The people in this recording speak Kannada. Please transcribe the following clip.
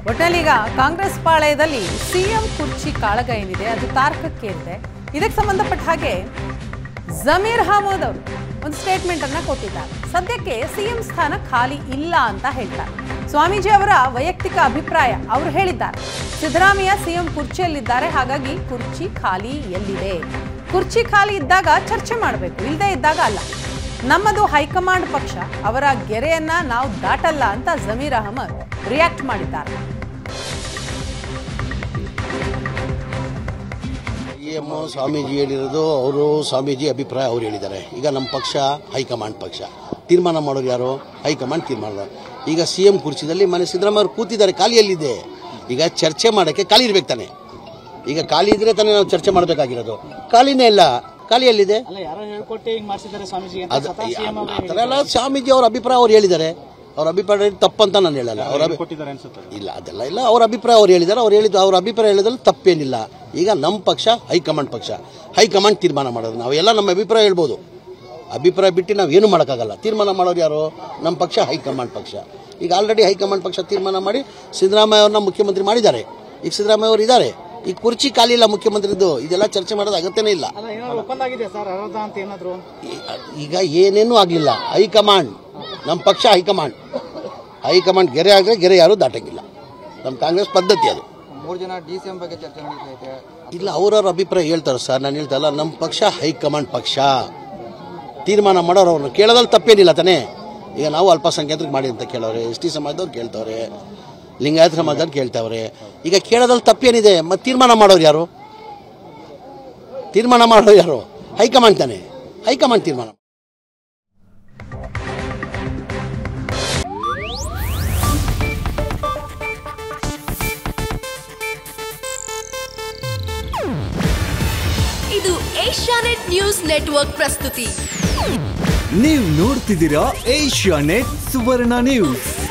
ಒಟ್ಟಿನಲ್ಲಿ ಈಗ ಕಾಂಗ್ರೆಸ್ ಪಾಳಯದಲ್ಲಿ ಸಿಎಂ ಕುರ್ಚಿ ಕಾಳಗ ಏನಿದೆ ಅದು ತಾರಕಕ್ಕೇರಿದೆ ಇದಕ್ಕೆ ಸಂಬಂಧಪಟ್ಟ ಹಾಗೆ ಜಮೀರ್ ಅಹಮದ್ ಅವರು ಒಂದು ಸ್ಟೇಟ್ಮೆಂಟ್ ಅನ್ನ ಕೊಟ್ಟಿದ್ದಾರೆ ಸದ್ಯಕ್ಕೆ ಸಿಎಂ ಸ್ಥಾನ ಖಾಲಿ ಇಲ್ಲ ಅಂತ ಹೇಳ್ತಾರೆ ಸ್ವಾಮೀಜಿ ಅವರ ವೈಯಕ್ತಿಕ ಅಭಿಪ್ರಾಯ ಅವರು ಹೇಳಿದ್ದಾರೆ ಸಿದ್ದರಾಮಯ್ಯ ಸಿಎಂ ಕುರ್ಚಿಯಲ್ಲಿದ್ದಾರೆ ಹಾಗಾಗಿ ಕುರ್ಚಿ ಖಾಲಿ ಎಲ್ಲಿದೆ ಕುರ್ಚಿ ಖಾಲಿ ಇದ್ದಾಗ ಚರ್ಚೆ ಮಾಡಬೇಕು ಇಲ್ಲದೆ ಇದ್ದಾಗ ಅಲ್ಲ ನಮ್ಮದು ಹೈಕಮಾಂಡ್ ಪಕ್ಷ ಅವರ ಗೆರೆಯನ್ನ ನಾವು ದಾಟಲ್ಲ ಅಂತ ಜಮೀರ್ ಅಹಮದ್ ರಿಯಾಕ್ಟ್ ಮಾಡಿದ್ದಾರೆ ಇ ಎಮ್ ಸ್ವಾಮೀಜಿ ಹೇಳಿರೋದು ಅವರು ಸ್ವಾಮೀಜಿ ಅಭಿಪ್ರಾಯ ಅವ್ರು ಹೇಳಿದ್ದಾರೆ ಈಗ ನಮ್ಮ ಪಕ್ಷ ಹೈಕಮಾಂಡ್ ಪಕ್ಷ ತೀರ್ಮಾನ ಮಾಡೋರು ಯಾರು ಹೈಕಮಾಂಡ್ ತೀರ್ಮಾನ ಈಗ ಸಿ ಎಂ ಕುರ್ಚಿದಲ್ಲಿ ಮನೆ ಸಿದ್ದರಾಮಯ್ಯ ಅವರು ಕೂತಿದ್ದಾರೆ ಖಾಲಿಯಲ್ಲಿದೆ ಈಗ ಚರ್ಚೆ ಮಾಡೋಕ್ಕೆ ಖಾಲಿ ಇರ್ಬೇಕು ತಾನೆ ಈಗ ಖಾಲಿ ಇದ್ರೆ ತಾನೇ ನಾವು ಚರ್ಚೆ ಮಾಡಬೇಕಾಗಿರೋದು ಖಾಲಿನೇ ಇಲ್ಲ ಖಾಲಿಯಲ್ಲಿದೆ ಅಲ್ಲ ಯಾರೋ ಹೇಳ್ಕೊಟ್ಟೆ ಹಿಂಗ್ ಮಾಡಿಸಿದ್ದಾರೆ ಸ್ವಾಮೀಜಿ ಅಂತ ಅದು ಸ್ವತಃ ಸಿಎಂ ಆ ಥರ ಎಲ್ಲ ಸ್ವಾಮೀಜಿ ಅವ್ರ ಅಭಿಪ್ರಾಯ ಅವ್ರು ಹೇಳಿದ್ದಾರೆ ಅವ್ರ ಅಭಿಪ್ರಾಯ ತಪ್ಪಂತ ನಾನು ಹೇಳಲ್ಲ ಅವ್ರ ಅಭಿ- ಕೊಟ್ಟಿದ್ದಾರೆ ಅನ್ಸುತ್ತೆ ಇಲ್ಲ ಅದೆಲ್ಲ ಇಲ್ಲ ಅವ್ರ ಅಭಿಪ್ರಾಯ ಅವ್ರು ಹೇಳಿದ್ದಾರೆ ಅವ್ರು ಹೇಳಿದ್ದು ಅವ್ರ ಅಭಿಪ್ರಾಯ ಹೇಳಿದಲ್ಲಿ ತಪ್ಪೇನಿಲ್ಲ ಈಗ ನಮ್ಮ ಪಕ್ಷ ಹೈಕಮಾಂಡ್ ಪಕ್ಷ ಹೈಕಮಾಂಡ್ ತೀರ್ಮಾನ ಮಾಡೋದು ನಾವು ಎಲ್ಲ ನಮ್ಮ ಅಭಿಪ್ರಾಯ ಹೇಳ್ಬೋದು ಅಭಿಪ್ರಾಯ ಬಿಟ್ಟು ನಾವು ಏನು ಮಾಡೋಕ್ಕಾಗಲ್ಲ ತೀರ್ಮಾನ ಮಾಡೋರು ಯಾರು ನಮ್ಮ ಪಕ್ಷ ಹೈಕಮಾಂಡ್ ಪಕ್ಷ ಈಗ ಆಲ್ರೆಡಿ ಹೈಕಮಾಂಡ್ ಪಕ್ಷ ತೀರ್ಮಾನ ಮಾಡಿ ಸಿದ್ದರಾಮಯ್ಯ ಅವ್ರನ್ನ ಮುಖ್ಯಮಂತ್ರಿ ಮಾಡಿದ್ದಾರೆ ಈಗ ಸಿದ್ದರಾಮಯ್ಯ ಅವರು ಇದ್ದಾರೆ ಈಗ ಕುರ್ಚಿ ಖಾಲಿ ಇಲ್ಲ ಮುಖ್ಯಮಂತ್ರಿದು ಇದೆಲ್ಲ ಚರ್ಚೆ ಮಾಡೋದು ಅಗತ್ಯನೇ ಇಲ್ಲ ಅಲ್ಲ ಏನಾದ್ರು ಒಪ್ಪಂದ ಆಗಿದೆ ಸರ್ ಅರ್ಧ ಅಂತ ಏನಾದ್ರು ಈ- ಈಗ ಏನೇನೂ ಆಗಲಿಲ್ಲ ಹೈಕಮಾಂಡ್ ನಮ್ಮ ಪಕ್ಷ ಹೈಕಮಾಂಡ್ ಹೈಕಮಾಂಡ್ ಗೆರೆ ಆದರೆ ಗೆರೆ ಯಾರೂ ದಾಟಂಗಿಲ್ಲ ನಮ್ಮ ಕಾಂಗ್ರೆಸ್ ಪದ್ಧತಿ ಅದು ಮೂರು ಜನ ಡಿ ಸಿ ಎಂ ಬಗ್ಗೆ ಚರ್ಚೆ ನಡೀತೈತೆ ಇಲ್ಲ ಅವ್ರವ್ರ ಅಭಿಪ್ರಾಯ ಹೇಳ್ತಾರೆ ಸರ್ ನಾನು ಹೇಳ್ತಲ್ಲ ನಮ್ಮ ಪಕ್ಷ ಹೈಕಮಾಂಡ್ ಪಕ್ಷ ತೀರ್ಮಾನ ಮಾಡೋರು ಅವ್ರನ್ನ ಕೇಳೋದ್ರಲ್ಲಿ ತಪ್ಪೇನಿಲ್ಲ ತಾನೇ ಈಗ ನಾವು ಅಲ್ಪಸಂಖ್ಯಾತರಿಗೆ ಮಾಡಿ ಅಂತ ಕೇಳೋರೆ ಎಸ್ ಟಿ ಸಮಾಜದವ್ರು ಕೇಳ್ತವ್ರೆ ಲಿಂಗಾಯತ ಸಮಾಜದವ್ರು ಕೇಳ್ತಾವ್ರೆ ಈಗ ಕೇಳೋದ್ರಲ್ಲಿ ತಪ್ಪೇನಿದೆ ಮತ್ತೆ ತೀರ್ಮಾನ ಮಾಡೋರು ಯಾರು ತೀರ್ಮಾನ ಮಾಡೋರು ಯಾರು ಹೈಕಮಾಂಡ್ ತಾನೆ ಹೈಕಮಾಂಡ್ ತೀರ್ಮಾನ ಇದು ಏಷ್ಯಾನೆಟ್ ನ್ಯೂಸ್ ನೆಟ್ವರ್ಕ್ ಪ್ರಸ್ತುತಿ ನೀವು ನೋಡ್ತಿದ್ದೀರಾ ಏಷ್ಯಾ ನೆಟ್ ಸುವರ್ಣ ನ್ಯೂಸ್